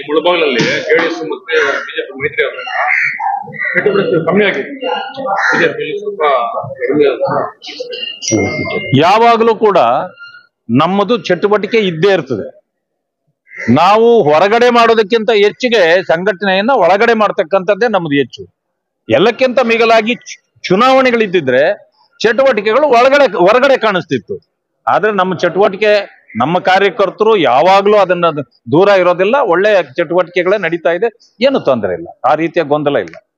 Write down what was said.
ಮುಳಬಾಗಿಲಲ್ಲಿ JDS ಮತ್ತೆ BJP ಮೈತ್ರಿ ಆದಾಗ ಚಟುವಟಿಕೆ ಕಮ್ಮಿ ಆಗಿದೆ ಬಿಜೆಪಿಯಲ್ಲಿ ಸ್ವಲ್ಪ ಕಡಿಮೆ ಆಗಿದೆ. ಯಾವಾಗಲೂ ಕೂಡ ನಮ್ಮದು ಚಟುವಟಿಕೆ ಇದ್ದೇ ಇರ್ತದೆ ನಾವು ಹೊರಗಡೆ ಮಾಡೋದಕ್ಕಿಂತ ಹೆಚ್ಚಿಗೆ ಸಂಘಟನೆಯನ್ನ ಒಳಗಡೆ ಮಾಡ್ತಕ್ಕಂಥದ್ದೇ ನಮ್ದು ಹೆಚ್ಚು ಎಲ್ಲಕ್ಕಿಂತ ಮಿಗಿಲಾಗಿ ಚು- ಚುನಾವಣೆಗಳಿದ್ದಿದ್ರೆ ಚಟುವಟಿಕೆಗಳು ಒಳಗಡೆ ಹೊರಗಡೆ ಕಾಣಿಸ್ತಿತ್ತು ಆದ್ರೆ ನಮ್ಮ ಚಟುವಟಿಕೆ ನಮ್ಮ ಕಾರ್ಯಕರ್ತರು ಯಾವಾಗ್ಲೂ ಅದನ್ನ ದೂರ ಇರೋದಿಲ್ಲ ಒಳ್ಳೆಯ ಚಟುವಟಿಕೆಗಳೇ ನಡೀತಾ ಇದೆ ಏನು ತೊಂದರೆ ಇಲ್ಲ ಆ ರೀತಿಯ ಗೊಂದಲ ಇಲ್ಲ